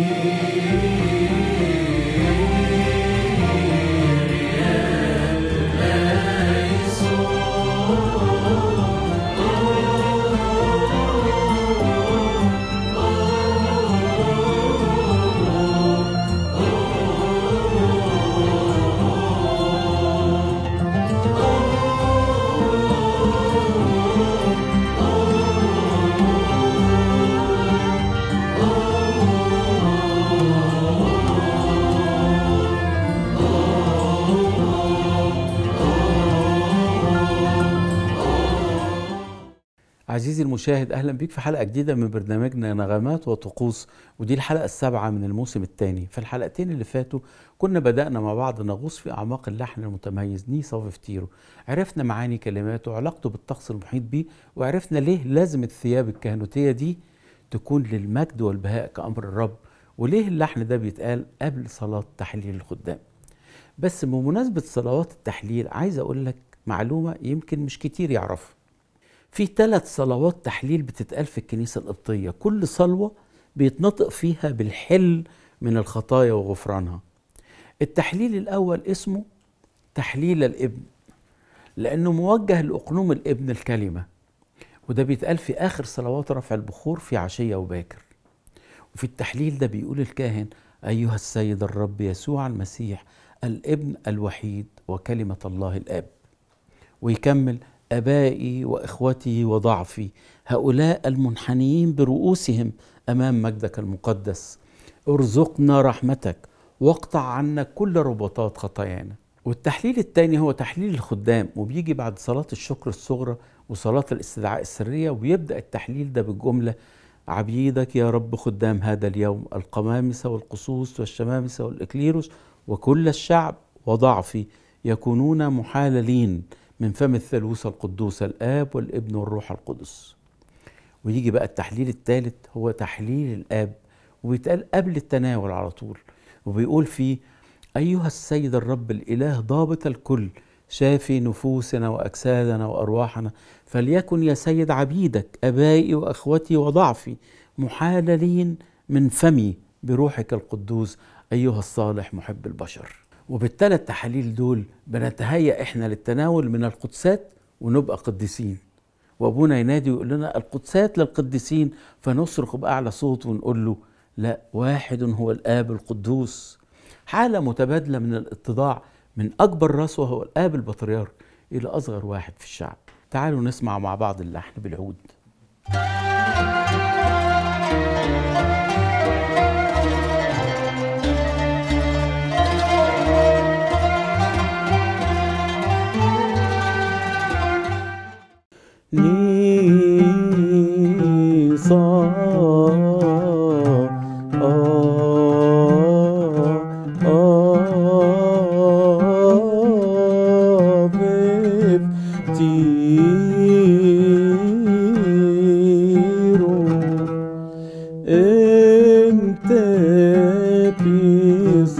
عزيزي المشاهد اهلا بيك في حلقه جديده من برنامجنا نغمات وطقوس ودي الحلقه السابعه من الموسم الثاني في الحلقتين اللي فاتوا كنا بدانا مع بعض نغوص في اعماق اللحن المتميز نيسا وفتيرو عرفنا معاني كلماته وعلاقته بالطقس المحيط بيه وعرفنا ليه لازم الثياب الكهنوتيه دي تكون للمجد والبهاء كامر الرب وليه اللحن ده بيتقال قبل صلاه تحليل الخدام بس بمناسبه صلوات التحليل عايز اقول لك معلومه يمكن مش كتير يعرفها في ثلاث صلوات تحليل بتتقال في الكنيسة القبطية كل صلوة بيتنطق فيها بالحل من الخطايا وغفرانها التحليل الأول اسمه تحليل الابن لأنه موجه لأقنوم الابن الكلمة وده بيتقال في آخر صلوات رفع البخور في عشية وباكر وفي التحليل ده بيقول الكاهن أيها السيد الرب يسوع المسيح الابن الوحيد وكلمة الله الآب ويكمل ابائي واخوتي وضعفي هؤلاء المنحنيين برؤوسهم امام مجدك المقدس ارزقنا رحمتك واقطع عنا كل رباطات خطايانا والتحليل الثاني هو تحليل الخدام وبيجي بعد صلاة الشكر الصغرى وصلاة الاستدعاء السرية وبيبدأ التحليل ده بالجملة عبيدك يا رب خدام هذا اليوم القمامسة والقصوص والشمامسة والإكليروس وكل الشعب وضعفي يكونون محاللين من فم الثالوث القدوس الآب والابن والروح القدس ويجي بقى التحليل الثالث هو تحليل الآب وبيتقال قبل التناول على طول وبيقول فيه أيها السيد الرب الإله ضابط الكل شافي نفوسنا وأجسادنا وأرواحنا فليكن يا سيد عبيدك أبائي وأخوتي وضعفي محاللين من فمي بروحك القدوس أيها الصالح محب البشر وبالثلاث تحاليل دول بنتهيأ احنا للتناول من القدسات ونبقى قديسين وابونا ينادي ويقول لنا القدسات للقديسين فنصرخ باعلى صوت ونقول له لا واحد هو الاب القدوس حاله متبادله من الاتضاع من اكبر راس وهو الاب البطريرك الى اصغر واحد في الشعب تعالوا نسمع مع بعض اللحن بالعود نيصا انت بيس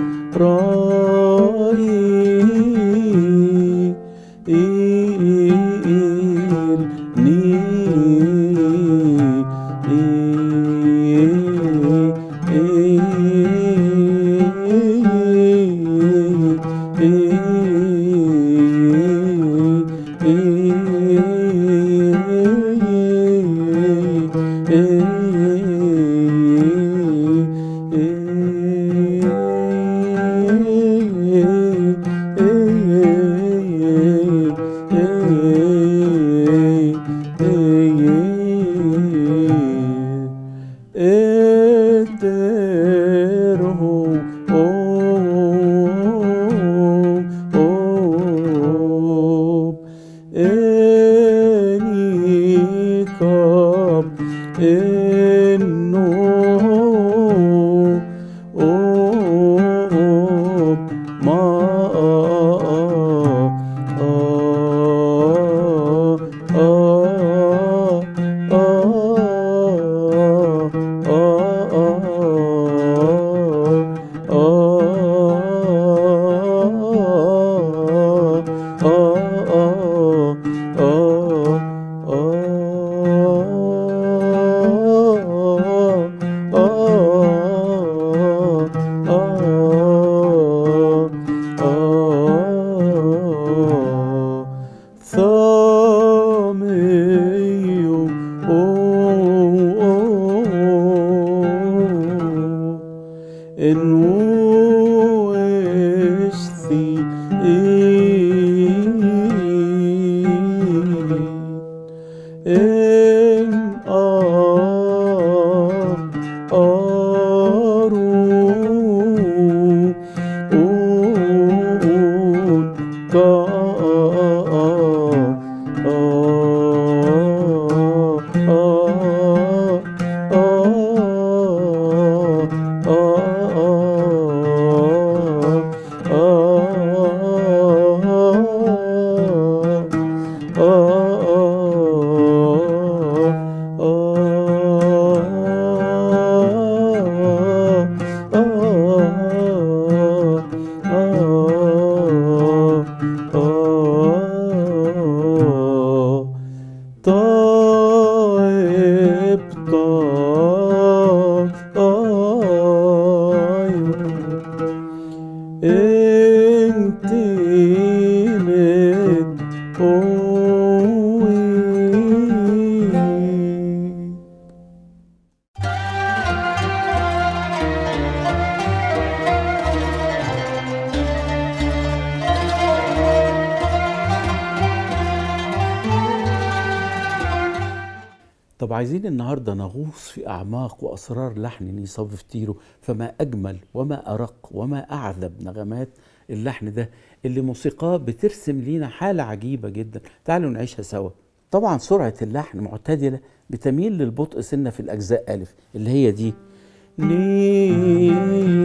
طب عايزين النهارده نغوص في اعماق واسرار لحن نيصاب فتيرو فما اجمل وما ارق وما اعذب نغمات اللحن ده اللي موسيقاه بترسم لينا حاله عجيبه جدا تعالوا نعيشها سوا طبعا سرعه اللحن معتدله بتميل للبطء سنه في الاجزاء الف اللي هي دي ني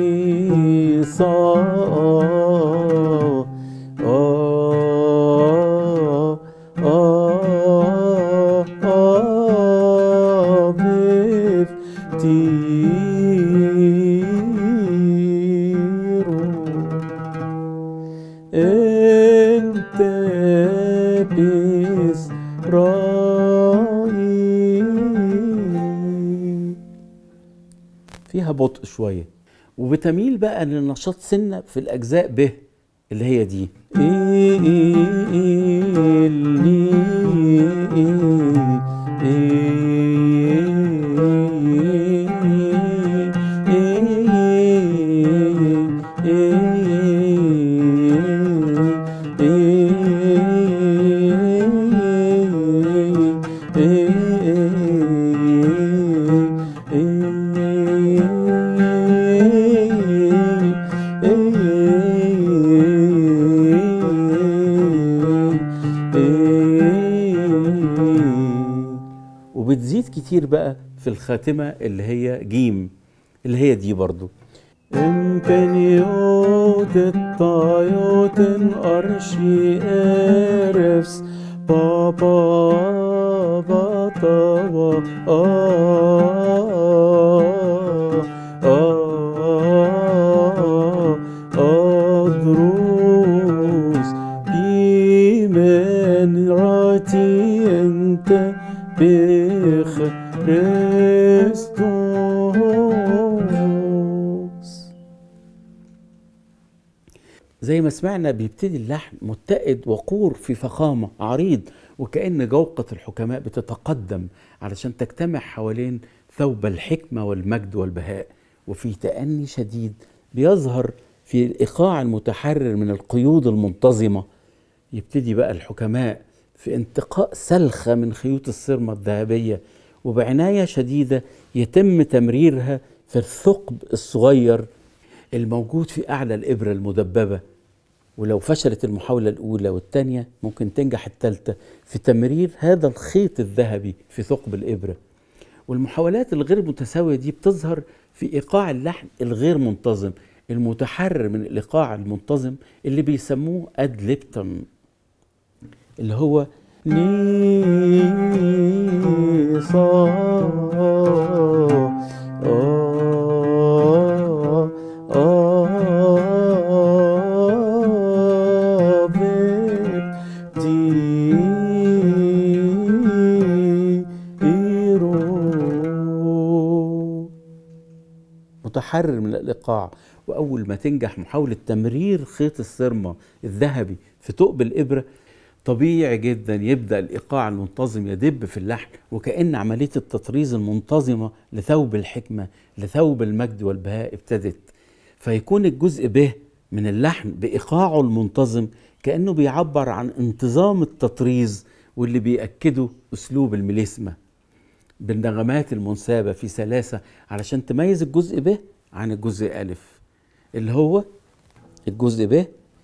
صا آه آه آه بف تيرو انت بإسرائيل فيها بطء شوية وبتميل بقى للنشاط سنة في الأجزاء ب اللي هي دي وبتزيد كتير بقى في الخاتمة اللي هي جيم اللي هي دي برضو إمكانيات الطايوت أرشي إرفس بابا بطاوة آه آه أدروس بمن راتي أنت بخريستوس زي ما سمعنا بيبتدي اللحن متقد وقور في فخامة عريض وكأن جوقة الحكماء بتتقدم علشان تجتمع حوالين ثوب الحكمة والمجد والبهاء وفي تأني شديد بيظهر في الإيقاع المتحرر من القيود المنتظمة يبتدي بقى الحكماء في انتقاء سلخة من خيوط الصرمة الذهبية وبعناية شديدة يتم تمريرها في الثقب الصغير الموجود في أعلى الإبرة المدببة ولو فشلت المحاولة الأولى والثانية ممكن تنجح الثالثة في تمرير هذا الخيط الذهبي في ثقب الإبرة والمحاولات الغير متساوية دي بتظهر في إيقاع اللحن الغير منتظم المتحرر من الإيقاع المنتظم اللي بيسموه أد ليبتم اللي هو ني صا آه آه بير تيرو متحرر من الإيقاع وأول ما تنجح محاولة تمرير خيط الصرمة الذهبي في ثقب الإبرة طبيعي جدا يبدا الايقاع المنتظم يدب في اللحن وكان عمليه التطريز المنتظمه لثوب الحكمه لثوب المجد والبهاء ابتدت فيكون الجزء ب من اللحن بإيقاعه المنتظم كأنه بيعبر عن انتظام التطريز واللي بيأكده أسلوب الميليسما بالنغمات المنسابة في سلاسة علشان تميز الجزء ب عن الجزء ألف اللي هو الجزء ب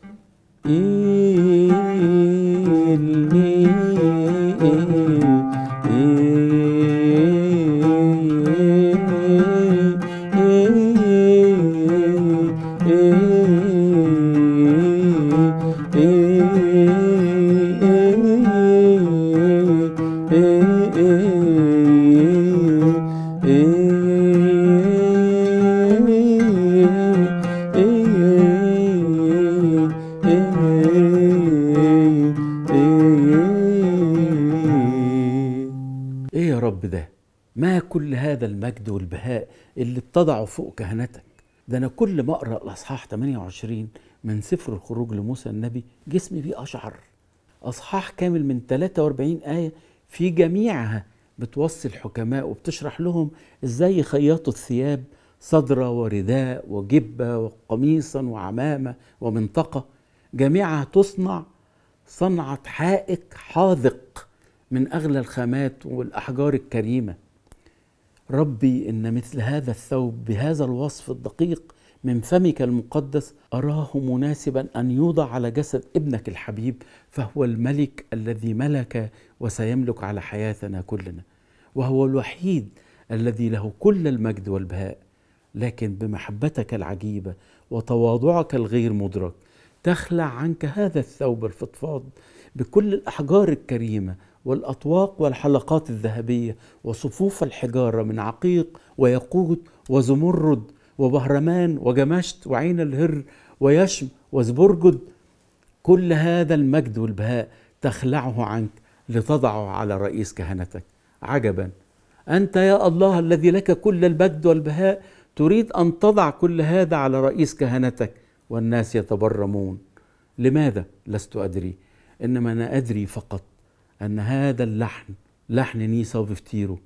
ايه يا رب ده ما كل هذا المجد والبهاء اللي بتضعه فوق كهنتك ده انا كل ما اقرا الاصحاح 28 من سفر الخروج لموسى النبي جسمي بيقشعر اصحاح كامل من 43 ايه في جميعها بتوصي الحكماء وبتشرح لهم ازاي يخيطوا الثياب صدرة ورداء وجبة وقميصا وعمامة ومنطقة جميعها تصنع صنعة حائك حاذق من أغلى الخامات والأحجار الكريمة ربي إن مثل هذا الثوب بهذا الوصف الدقيق من فمك المقدس أراه مناسبا أن يوضع على جسد ابنك الحبيب فهو الملك الذي ملك وسيملك على حياتنا كلنا وهو الوحيد الذي له كل المجد والبهاء لكن بمحبتك العجيبة وتواضعك الغير مدرك تخلع عنك هذا الثوب الفضفاض بكل الأحجار الكريمة والأطواق والحلقات الذهبية وصفوف الحجارة من عقيق ويقود وزمرد وبهرمان وجمشت وعين الهر ويشم وزبرجد كل هذا المجد والبهاء تخلعه عنك لتضعه على رئيس كهنتك عجبا أنت يا الله الذي لك كل المجد والبهاء تريد أن تضع كل هذا على رئيس كهنتك والناس يتبرمون لماذا لست أدري إنما أنا أدري فقط أن هذا اللحن لحن نيسا وففتيرو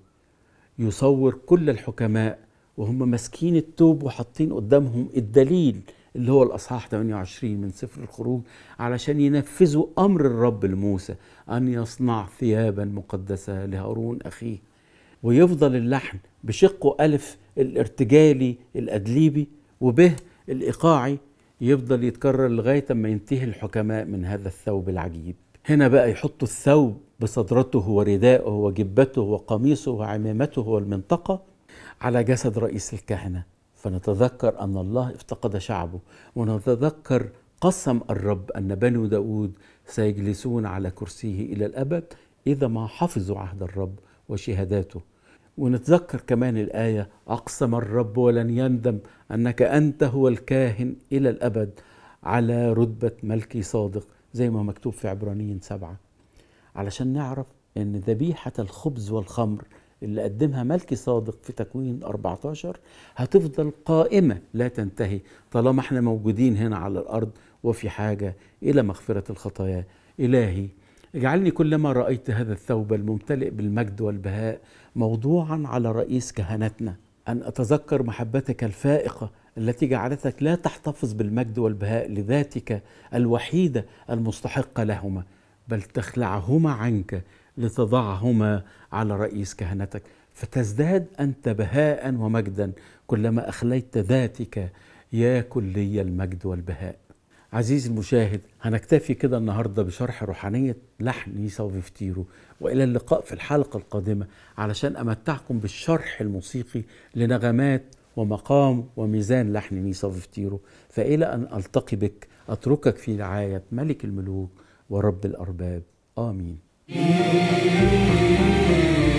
يصور كل الحكماء وهم ماسكين التوب وحاطين قدامهم الدليل اللي هو الأصحاح 28 من سفر الخروج علشان ينفذوا أمر الرب لموسى أن يصنع ثيابا مقدسة لهارون أخيه ويفضل اللحن بشقه ألف الارتجالي الأدليبي وبه الإيقاعي يفضل يتكرر لغاية ما ينتهي الحكماء من هذا الثوب العجيب هنا بقى يحطوا الثوب بصدرته ورداءه وجبته وقميصه وعمامته والمنطقة على جسد رئيس الكهنة فنتذكر أن الله افتقد شعبه ونتذكر قسم الرب أن بنو داود سيجلسون على كرسيه إلى الأبد إذا ما حفظوا عهد الرب وشهاداته ونتذكر كمان الآية أقسم الرب ولن يندم أنك أنت هو الكاهن إلى الأبد على رتبة ملكي صادق زي ما مكتوب في عبرانيين سبعة علشان نعرف أن ذبيحة الخبز والخمر اللي قدمها ملكي صادق في تكوين 14 هتفضل قائمة لا تنتهي طالما احنا موجودين هنا على الأرض وفي حاجة إلى مغفرة الخطايا إلهي اجعلني كلما رأيت هذا الثوب الممتلئ بالمجد والبهاء موضوعا على رئيس كهنتنا أن أتذكر محبتك الفائقة التي جعلتك لا تحتفظ بالمجد والبهاء لذاتك الوحيدة المستحقة لهما بل تخلعهما عنك لتضعهما على رئيس كهنتك فتزداد أنت بهاء ومجدا كلما أخليت ذاتك يا كلي المجد والبهاء عزيزي المشاهد هنكتفي كده النهارده بشرح روحانيه لحن نيسا وفيفتيرو والى اللقاء في الحلقه القادمه علشان امتعكم بالشرح الموسيقي لنغمات ومقام وميزان لحن نيسا وفيفتيرو فالى ان التقي بك اتركك في رعايه ملك الملوك ورب الارباب امين